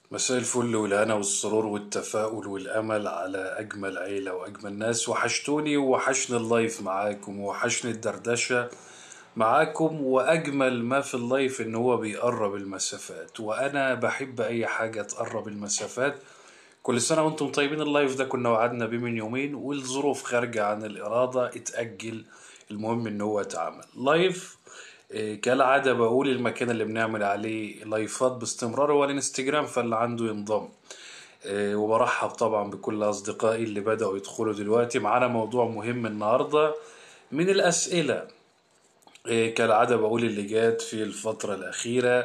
مساء الفل والهنا والسرور والتفاؤل والأمل على أجمل عيلة وأجمل ناس وحشتوني ووحشني اللايف معاكم ووحشني الدردشة معاكم وأجمل ما في اللايف إن هو بيقرب المسافات وأنا بحب أي حاجة تقرب المسافات كل سنة وأنتم طيبين اللايف ده كنا وعدنا بيه من يومين والظروف خارجة عن الإرادة اتأجل المهم إن هو اتعمل لايف إيه، كالعادة بقول المكان اللي بنعمل عليه لايفات باستمرار هو الانستجرام فاللي عنده ينضم إيه، وبرحب طبعا بكل أصدقائي اللي بدأوا يدخلوا دلوقتي معانا موضوع مهم النهاردة من الأسئلة إيه، كالعادة بقول اللي جات في الفترة الأخيرة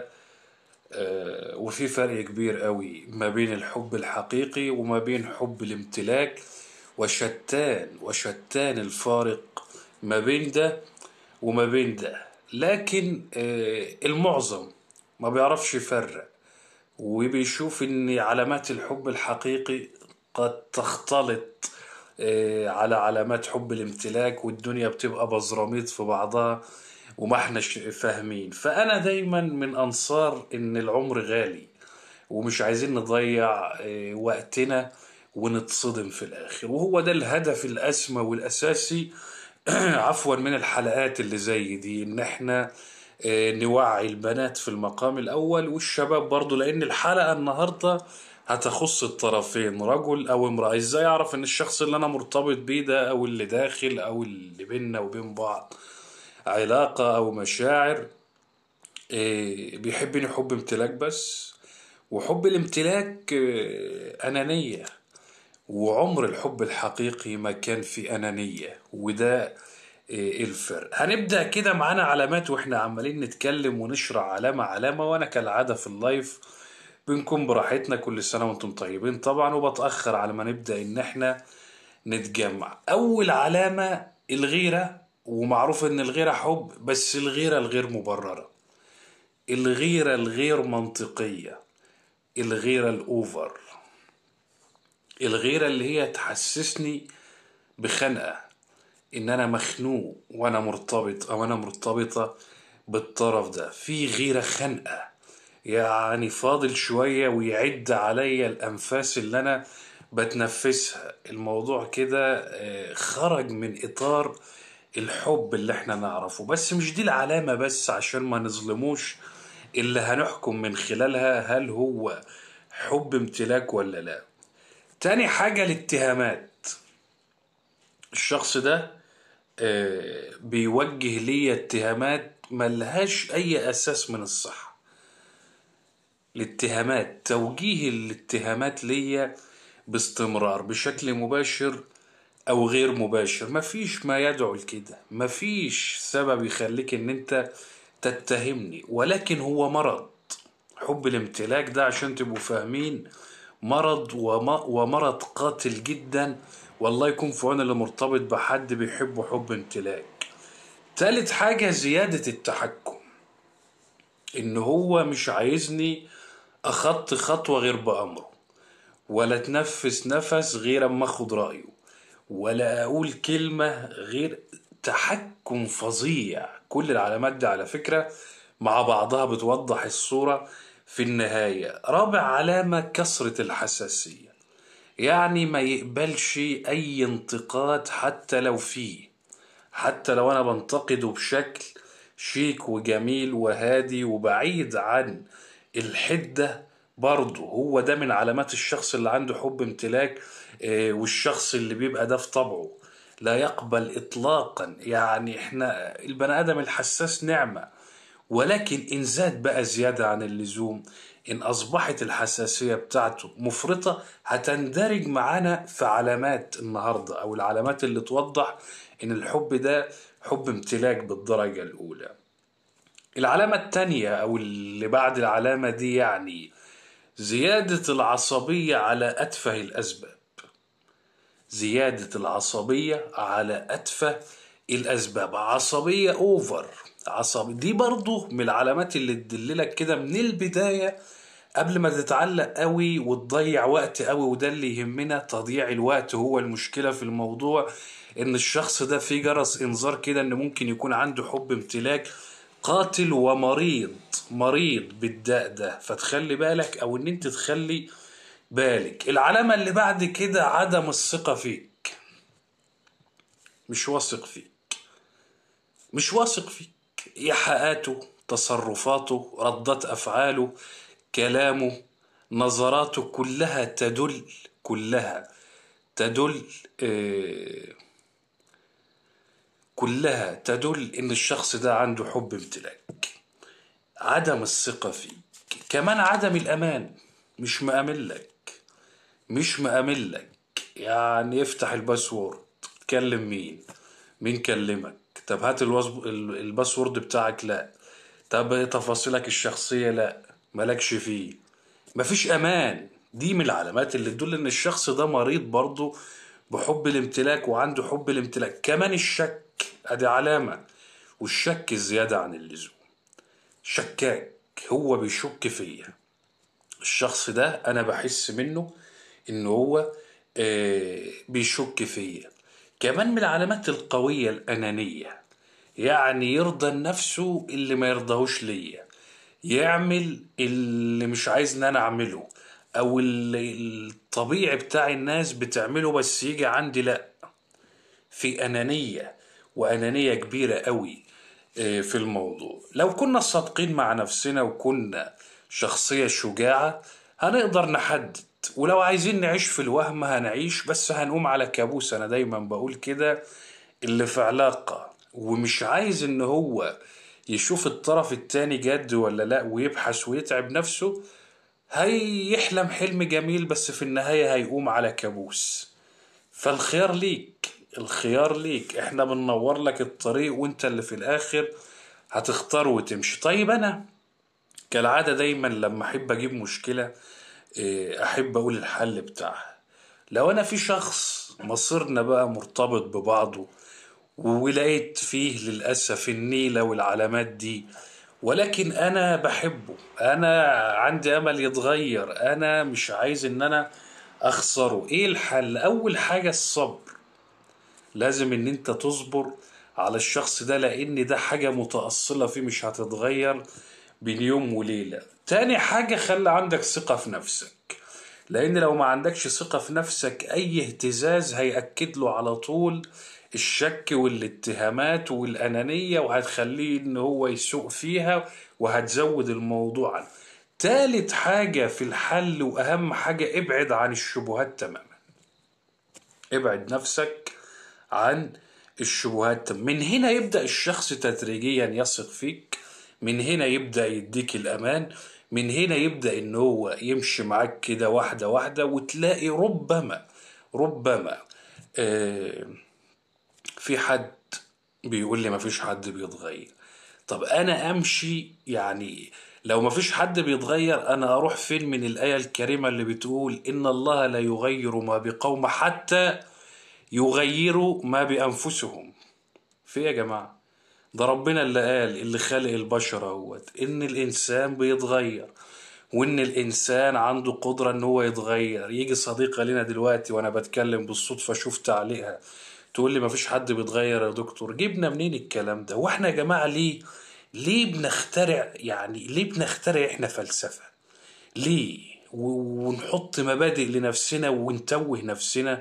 آه، وفي فرق كبير قوي ما بين الحب الحقيقي وما بين حب الامتلاك وشتان وشتان الفارق ما بين ده وما بين ده لكن آه، المعظم ما بيعرفش يفرق وبيشوف ان علامات الحب الحقيقي قد تختلط آه، على علامات حب الامتلاك والدنيا بتبقى بزراميط في بعضها وما احناش فاهمين فانا دايما من انصار ان العمر غالي ومش عايزين نضيع آه، وقتنا ونتصدم في الاخر وهو ده الهدف الاسمى والاساسي عفوا من الحلقات اللي زي دي ان احنا آه، نوعي البنات في المقام الاول والشباب برضو لان الحلقة النهاردة هتخص الطرفين رجل او امرأة ازاي اعرف ان الشخص اللي انا مرتبط بيه ده او اللي داخل او اللي بينا وبين بعض علاقة او مشاعر آه، بيحبني حب امتلاك بس وحب الامتلاك آه، أنانية وعمر الحب الحقيقي ما كان في أنانية وده آه، الفرق هنبدأ كده معانا علامات واحنا عمالين نتكلم ونشرح علامة علامة وانا كالعادة في اللايف بنكون براحتنا كل سنة وانتم طيبين طبعا وبتأخر على ما نبدأ ان احنا نتجمع اول علامة الغيرة ومعروف ان الغيرة حب بس الغيرة الغير مبررة الغيرة الغير منطقية الغيرة الأوفر الغيرة اللي هي تحسسني بخنقة إن أنا مخنوق وأنا مرتبط أو أنا مرتبطة بالطرف ده في غيرة خنقة يعني فاضل شوية ويعد عليا الأنفاس اللي أنا بتنفسها الموضوع كده آه، خرج من إطار الحب اللي احنا نعرفه بس مش دي العلامة بس عشان ما نظلموش اللي هنحكم من خلالها هل هو حب امتلاك ولا لا تاني حاجة الاتهامات الشخص ده آه، بيوجه لي اتهامات ملهاش أي أساس من الصحة الاتهامات توجيه الاتهامات ليا باستمرار بشكل مباشر او غير مباشر مفيش ما يدعو لكده مفيش سبب يخليك ان انت تتهمني ولكن هو مرض حب الامتلاك ده عشان تبقوا فاهمين مرض وم- ومرض قاتل جدا والله يكون في عون اللي مرتبط بحد بيحبه حب امتلاك تالت حاجة زيادة التحكم ان هو مش عايزني اخط خطوة غير بأمره ولا تنفس نفس غير اما اخد رأيه ولا اقول كلمة غير تحكم فظيع كل العلامات دي على فكرة مع بعضها بتوضح الصورة في النهاية رابع علامة كثرة الحساسية يعني ما يقبلش اي انتقاد حتى لو فيه حتى لو انا بنتقده بشكل شيك وجميل وهادي وبعيد عن الحدة برضه هو ده من علامات الشخص اللي عنده حب امتلاك آه، والشخص اللي بيبقى ده في طبعه لا يقبل اطلاقا يعني احنا البني ادم الحساس نعمة ولكن ان زاد بقى زيادة عن اللزوم ان اصبحت الحساسية بتاعته مفرطة هتندرج معانا في علامات النهاردة او العلامات اللي توضح ان الحب ده حب امتلاك بالدرجة الاولى العلامة التانية او اللي بعد العلامة دي يعني زيادة العصبية على أتفه الأسباب زيادة العصبية على أتفه الأسباب عصبية أوفر عصبي دي برضو من العلامات اللي تدللك كده من البداية قبل ما تتعلق قوي وتضيع وقت قوي وده اللي يهمنا تضييع الوقت هو المشكلة في الموضوع ان الشخص ده في جرس انذار كده ان ممكن يكون عنده حب امتلاك قاتل ومريض مريض بالداء ده فتخلي بالك او ان انت تخلي بالك العلامة اللي بعد كده عدم الثقة فيك مش واثق فيك مش واثق فيك إيحاءاته تصرفاته ردات أفعاله كلامه نظراته كلها تدل كلها تدل آه كلها تدل ان الشخص ده عنده حب امتلاك عدم الثقة فيك كمان عدم الأمان مش مأمن لك مش مأمن لك يعني افتح الباسورد تكلم مين مين كلمك طب هات الوصب... الباسورد بتاعك لا طب تفاصيلك الشخصية لا مالكش فيه مفيش أمان دي من العلامات اللي تدل ان الشخص ده مريض برضه بحب الامتلاك وعنده حب الامتلاك كمان الشك ادي علامة والشك الزيادة عن اللزوم شكاك هو بيشك فيا الشخص ده انا بحس منه ان هو آه بيشك فيا كمان من العلامات القوية الأنانية يعني يرضى نفسه اللي ما يرضاهوش ليا يعمل اللي مش عايز ان انا اعمله او الطبيعي بتاع الناس بتعمله بس يجي عندي لا في انانية وانانية كبيرة قوي في الموضوع لو كنا صادقين مع نفسنا وكنا شخصية شجاعة هنقدر نحدد ولو عايزين نعيش في الوهم هنعيش بس هنقوم على كابوس انا دايما بقول كده اللي في علاقة ومش عايز ان هو يشوف الطرف التاني جد ولا لا ويبحث ويتعب نفسه هيحلم حلم جميل بس في النهاية هيقوم على كابوس فالخيار ليك الخيار ليك احنا بننور لك الطريق وانت اللي في الاخر هتختار وتمشي طيب انا كالعادة دايما لما احب اجيب مشكلة احب اقول الحل بتاعها لو انا في شخص مصيرنا بقى مرتبط ببعضه ولقيت فيه للأسف النيلة والعلامات دي ولكن أنا بحبه أنا عندي أمل يتغير أنا مش عايز إن أنا أخسره إيه الحل أول حاجة الصبر لازم إن أنت تصبر على الشخص ده لأن ده حاجة متأصلة فيه مش هتتغير بين يوم وليلة تاني حاجة خلي عندك ثقة في نفسك لأن لو ما عندكش ثقة في نفسك أي اهتزاز هيأكد له على طول الشك والاتهامات والأنانية وهتخليه إن هو يسوق فيها وهتزود الموضوع عنه. تالت حاجة في الحل وأهم حاجة ابعد عن الشبهات تماما ابعد نفسك عن الشبهات من هنا يبدأ الشخص تدريجيا يثق فيك من هنا يبدأ يديك الأمان من هنا يبدأ إن هو يمشي معاك كده واحدة واحدة وتلاقي ربما ربما آه في حد بيقول لي مفيش حد بيتغير طب انا امشي يعني لو مفيش حد بيتغير انا اروح فين من الايه الكريمه اللي بتقول ان الله لا يغير ما بقوم حتى يغيروا ما بانفسهم في يا جماعه ده ربنا اللي قال اللي خلق البشر اهوت ان الانسان بيتغير وان الانسان عنده قدره ان هو يتغير يجي صديقه لنا دلوقتي وانا بتكلم بالصدفه شوف تعليقها تقول لي مفيش حد بيتغير يا دكتور جبنا منين الكلام ده واحنا يا جماعه ليه ليه بنخترع يعني ليه بنخترع احنا فلسفه ليه ونحط مبادئ لنفسنا ونتوه نفسنا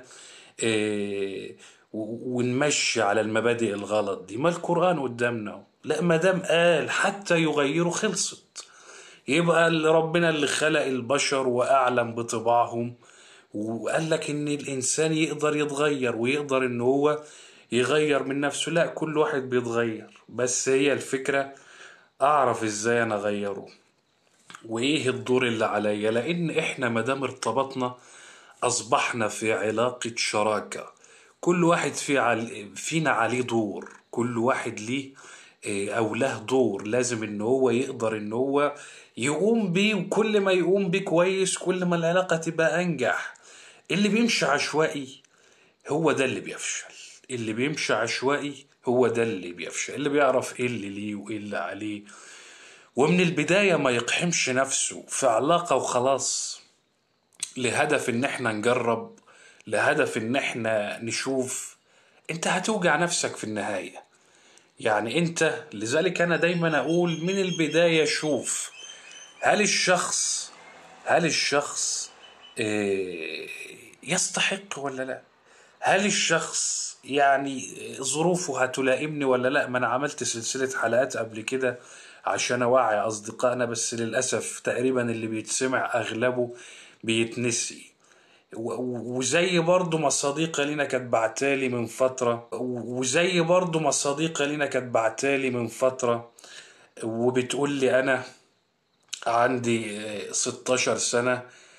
اه ونمشي على المبادئ الغلط دي ما القران قدامنا لا ما دام قال حتى يغيروا خلصت يبقى اللي ربنا اللي خلق البشر واعلم بطباعهم وقال لك ان الانسان يقدر يتغير ويقدر ان هو يغير من نفسه لا كل واحد بيتغير بس هي الفكرة اعرف ازاي انا اغيره وايه الدور اللي عليا لان احنا مادام ارتبطنا اصبحنا في علاقة شراكة كل واحد في عل... فينا عليه دور كل واحد ليه او له دور لازم ان هو يقدر ان هو يقوم بيه وكل ما يقوم بيه كويس كل ما العلاقة تبقى انجح اللي بيمشي عشوائي هو ده اللي بيفشل اللي بيمشي عشوائي هو ده اللي بيفشل اللي بيعرف ايه اللي ليه وايه اللي عليه ومن البداية ما يقحمش نفسه في علاقة وخلاص لهدف ان احنا نجرب لهدف ان احنا نشوف انت هتوجع نفسك في النهاية يعني انت لذلك انا دايما اقول من البداية شوف هل الشخص هل الشخص آه، يستحق ولا لا هل الشخص يعني ظروفه هتلائمني ولا لا ما انا عملت سلسلة حلقات قبل كده عشان اوعي اصدقائنا بس للاسف تقريبا اللي بيتسمع اغلبه بيتنسي و- وزي برضو ما صديقة لينا كانت بعتالي من فترة وزي برضو ما صديقة لينا كانت بعتالي من فترة وبتقول لي أنا عندي آه، 16 سنة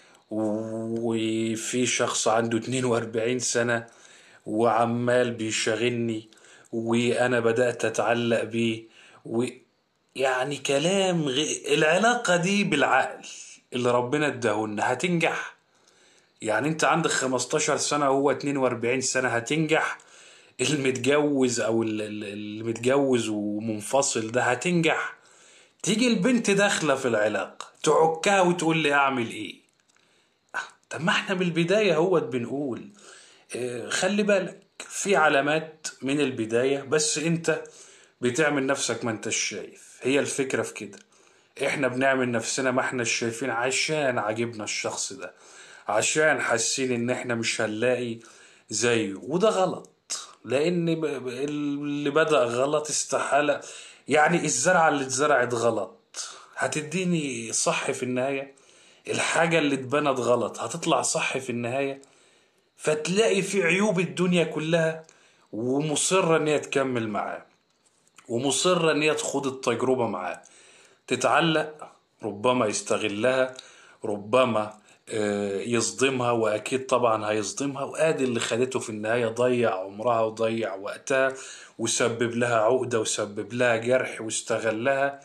وفي شخص عنده 42 سنة وعمال بيشغلني وأنا بدأت أتعلق بيه ويعني كلام غ... العلاقة دي بالعقل اللي ربنا اداهولنا هتنجح يعني انت عندك 15 سنة وهو 42 سنة هتنجح المتجوز او ال- ال- اللي متجوز ومنفصل ده هتنجح تيجي البنت داخلة في العلاقة تعكها وتقول لي اعمل ايه آه، طب ما احنا من البداية هوت بنقول اه، خلي بالك في علامات من البداية بس انت بتعمل نفسك ما انتش شايف هي الفكرة في كده احنا بنعمل نفسنا ما احنا شايفين عشان عجبنا الشخص ده عشان حاسين ان احنا مش هنلاقي زيه وده غلط لان ب- ب- اللي بدأ غلط استحالة يعني الزرعة اللي اتزرعت غلط هتديني صح في النهاية الحاجة اللي اتبنت غلط هتطلع صح في النهاية فتلاقي في عيوب الدنيا كلها ومصرة ان هي تكمل معاه ومصرة ان هي تخوض التجربة معاه تتعلق ربما يستغلها ربما آه، يصدمها واكيد طبعا هيصدمها وادي اللي خدته في النهاية ضيع عمرها وضيع وقتها وسبب لها عقدة وسبب لها جرح واستغلها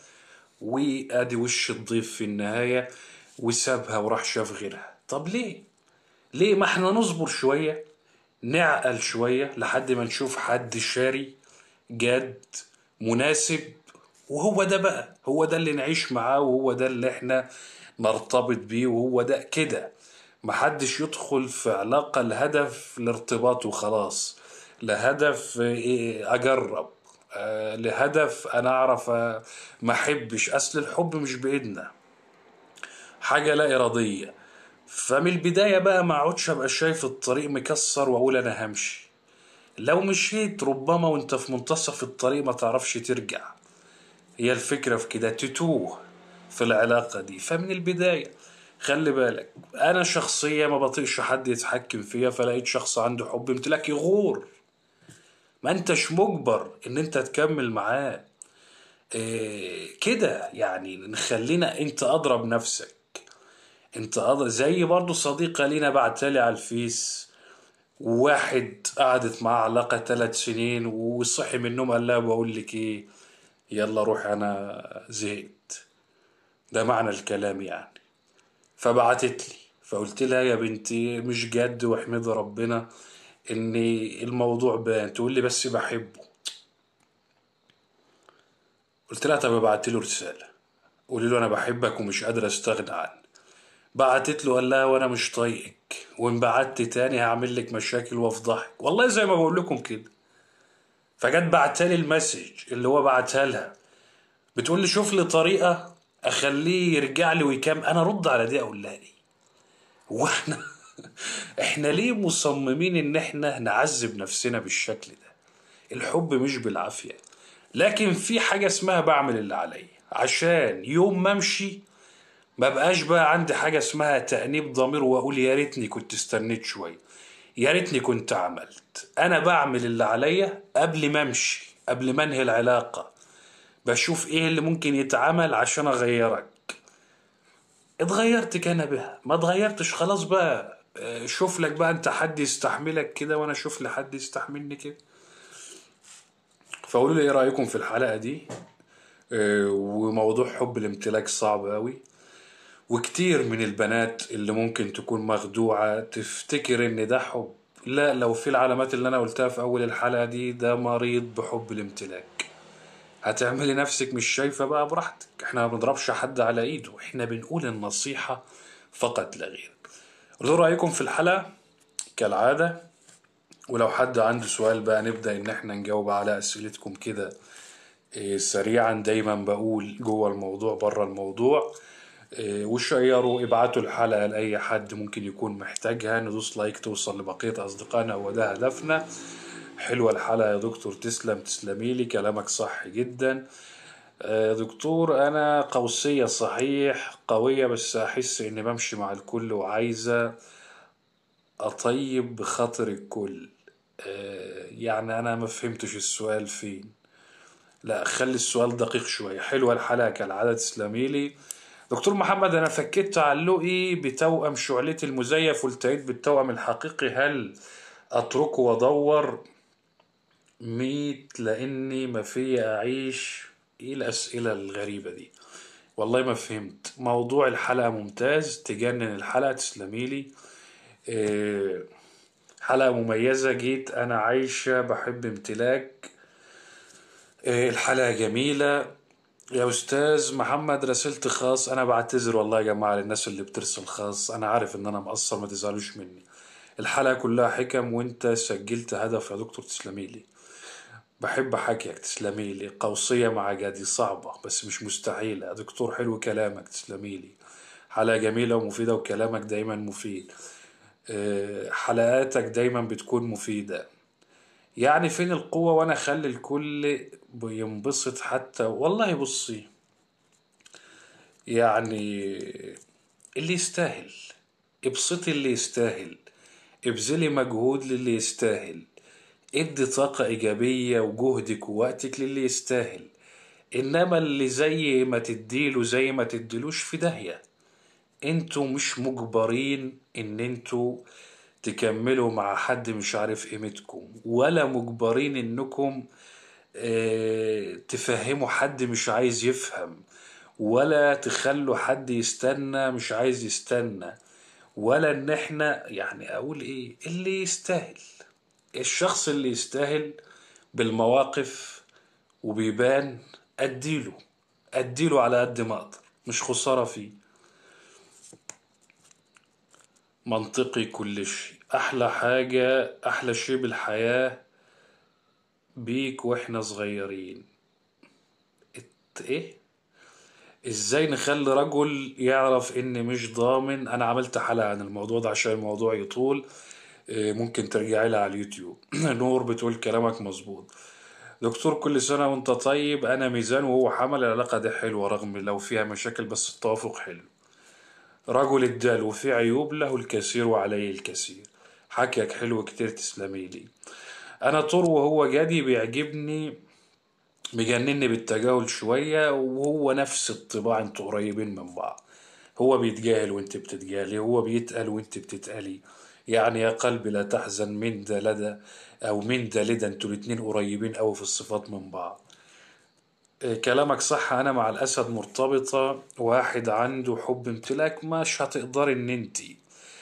وادي وش الضيف في النهاية وسابها وراح شاف غيرها طب ليه ليه ما احنا نصبر شوية نعقل شوية لحد ما نشوف حد شاري جاد مناسب وهو ده بقى هو ده اللي نعيش معاه وهو ده اللي احنا نرتبط بيه وهو ده كده محدش يدخل في علاقة لهدف الارتباط وخلاص لهدف إيه، اجرب آه، لهدف انا اعرف آه، ما احبش اصل الحب مش بايدنا حاجة لا إرادية فمن البداية بقى ما اقعدش ابقى شايف الطريق مكسر واقول انا همشي لو مشيت ربما وانت في منتصف الطريق ما تعرفش ترجع هي الفكرة في كده تتوه في العلاقة دي فمن البداية خلي بالك انا شخصيا ما بطيقش حد يتحكم فيا فلقيت شخص عنده حب امتلاك يغور ما انتش مجبر ان انت تكمل معاه إيه كده يعني نخلينا انت اضرب نفسك انت أضرب زي برضو صديقة لينا بعتلي على الفيس واحد قعدت معاه علاقة ثلاث سنين وصحي من النوم قال لها بقول لك ايه يلا روح انا زهقت ده معنى الكلام يعني فبعتت لي فقلت لها يا بنتي مش جد واحمد ربنا ان الموضوع بان تقول لي بس بحبه قلت لها طب ابعت له رسالة قولي له انا بحبك ومش قادر استغنى عنك بعتت له قال لها وانا مش طايقك وان بعت تاني هعمل لك مشاكل وافضحك والله زي ما بقول لكم كده فجت بعتلي المسج اللي هو بعتها لها بتقول لي شوف لي طريقة اخليه يرجع لي ويكمل انا ارد على دي اقول لها ايه هو احنا احنا ليه مصممين ان احنا نعذب نفسنا بالشكل ده الحب مش بالعافية لكن في حاجة اسمها بعمل اللي عليا عشان يوم ما امشي ما بقاش بقى عندي حاجة اسمها تأنيب ضمير واقول يا ريتني كنت استنيت شوية يا ريتني كنت عملت انا بعمل اللي عليا قبل ما امشي قبل ما انهي العلاقة بشوف ايه اللي ممكن يتعمل عشان اغيرك اتغيرت كان بها ما اتغيرتش خلاص بقى آه، شوف لك بقى انت حد يستحملك كده وانا اشوف لي حد يستحملني كده فقولوا لي ايه رأيكم في الحلقة دي آه، وموضوع حب الامتلاك صعب قوي وكتير من البنات اللي ممكن تكون مخدوعة تفتكر ان ده حب لا لو في العلامات اللي انا قلتها في اول الحلقة دي ده مريض بحب الامتلاك هتعملي نفسك مش شايفة بقى براحتك احنا ما بنضربش حد على ايده احنا بنقول النصيحة فقط لا غير قولوا رأيكم في الحلقة كالعادة ولو حد عنده سؤال بقى نبدأ ان احنا نجاوب على اسئلتكم كده إيه، سريعا دايما بقول جوه الموضوع بره الموضوع إيه، وشيروا ابعتوا الحلقة لأي حد ممكن يكون محتاجها ندوس لايك توصل لبقية أصدقائنا هو ده هدفنا حلوة الحلقة يا دكتور تسلم تسلميلي كلامك صح جدا آه، دكتور أنا قوسية صحيح قوية بس أحس إني بمشي مع الكل وعايزة أطيب بخاطر الكل آه، يعني أنا ما فهمتش السؤال فين لا خلي السؤال دقيق شوية حلوة الحلقة كالعادة تسلميلي دكتور محمد أنا فكيت تعلقي بتوأم شعلتي المزيف والتقيت بالتوأم الحقيقي هل أتركه وأدور ميت لاني ما في اعيش ايه الاسئلة الغريبة دي والله ما فهمت موضوع الحلقة ممتاز تجنن الحلقة تسلميلي إيه، حلقة مميزة جيت انا عايشة بحب امتلاك إيه، الحلقة جميلة يا استاذ محمد رسلت خاص انا بعتذر والله يا جماعة للناس اللي بترسل خاص انا عارف ان انا مقصر ما تزعلوش مني الحلقة كلها حكم وانت سجلت هدف يا دكتور تسلميلي بحب حكيك تسلميلي قوسية مع جدي صعبة بس مش مستحيلة يا دكتور حلو كلامك تسلميلي حلقة جميلة ومفيدة وكلامك دايما مفيد أه، حلقاتك دايما بتكون مفيدة يعني فين القوة وانا اخلي الكل ينبسط حتى والله بصي يعني اللي يستاهل ابسطي اللي يستاهل ابذلي مجهود للي يستاهل ادي طاقة ايجابية وجهدك ووقتك للي يستاهل انما اللي زي ما تديله زي ما تديلوش في داهية انتوا مش مجبرين ان انتوا تكملوا مع حد مش عارف قيمتكم ولا مجبرين انكم اه تفهموا حد مش عايز يفهم ولا تخلوا حد يستنى مش عايز يستنى ولا ان احنا يعني اقول ايه اللي يستاهل الشخص اللي يستاهل بالمواقف وبيبان اديله اديله على قد ما اقدر مش خسارة فيه منطقي كل شيء احلى حاجة احلى شيء بالحياة بيك واحنا صغيرين ات ايه ازاي نخلي رجل يعرف ان مش ضامن انا عملت حلقة عن الموضوع ده عشان الموضوع يطول ممكن ترجعي لها على اليوتيوب نور بتقول كلامك مظبوط دكتور كل سنة وانت طيب انا ميزان وهو حمل العلاقة دي حلوة رغم لو فيها مشاكل بس التوافق حلو رجل الدال وفي عيوب له الكثير وعليه الكثير حكيك حلو كتير تسلميلي انا طور وهو جدي بيعجبني مجنني بالتجاهل شوية وهو نفس الطباع انتوا قريبين من بعض هو بيتجاهل وانت بتتجاهلي هو بيتقل وانت بتتقلي يعني يا قلبي لا تحزن من ده لدى او من ده لدى انتوا الاتنين قريبين اوي في الصفات من بعض كلامك صح انا مع الاسد مرتبطة واحد عنده حب امتلاك مش هتقدري ان انتي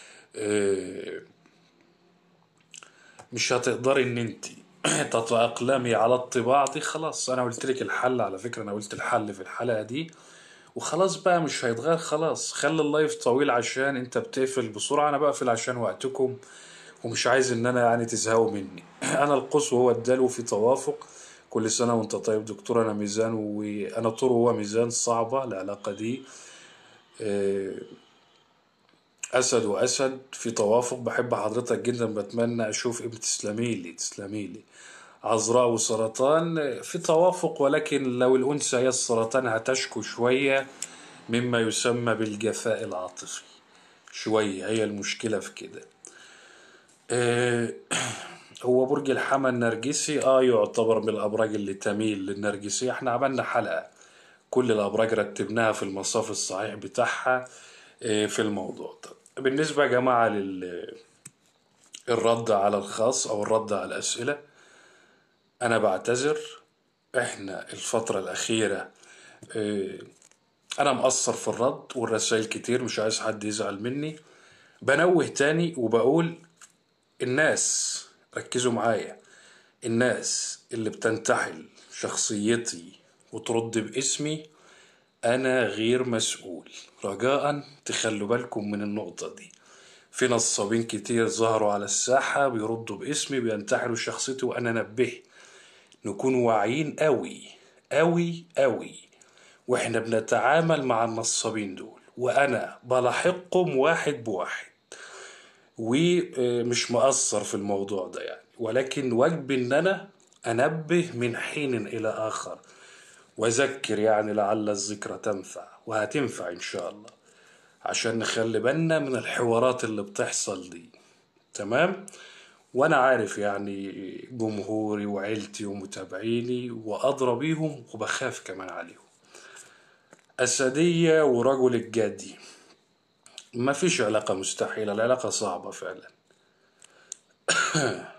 مش هتقدري ان انتي تتأقلمي على الطباع دي خلاص انا قلت لك الحل على فكرة انا قلت الحل في الحلقة دي وخلاص بقى مش هيتغير خلاص خلي اللايف طويل عشان انت بتقفل بسرعة انا بقفل عشان وقتكم ومش عايز ان انا يعني تزهقوا مني انا القص وهو الدلو في توافق كل سنة وانت طيب دكتور انا ميزان وانا طور هو ميزان صعبة العلاقة دي اسد واسد في توافق بحب حضرتك جدا بتمنى اشوف ابن تسلميلي تسلميلي عذراء وسرطان في توافق ولكن لو الأنثى هي السرطان هتشكو شوية مما يسمى بالجفاء العاطفي شوية هي المشكلة في كده اه هو برج الحمى النرجسي اه يعتبر من الأبراج اللي تميل للنرجسية احنا عملنا حلقة كل الأبراج رتبناها في المصاف الصحيح بتاعها اه في الموضوع ده بالنسبة يا جماعة للرد على الخاص أو الرد على الأسئلة انا بعتذر احنا الفترة الاخيرة اه انا مقصر في الرد والرسائل كتير مش عايز حد يزعل مني بنوه تاني وبقول الناس ركزوا معايا الناس اللي بتنتحل شخصيتي وترد باسمي انا غير مسؤول رجاء تخلوا بالكم من النقطة دي في نصابين كتير ظهروا على الساحة بيردوا باسمي بينتحلوا شخصيتي وانا نبهت نكون واعيين قوي أوي أوي وإحنا بنتعامل مع النصابين دول وأنا بلاحقهم واحد بواحد ومش مقصر في الموضوع ده يعني ولكن واجبي إن أنا أنبه من حين إلى آخر وأذكر يعني لعل الذكرى تنفع وهتنفع إن شاء الله عشان نخلي بالنا من الحوارات اللي بتحصل دي تمام وانا عارف يعني جمهوري وعيلتي ومتابعيني وادرى بيهم وبخاف كمان عليهم اسدية ورجل الجدي ما فيش علاقة مستحيلة العلاقة صعبة فعلا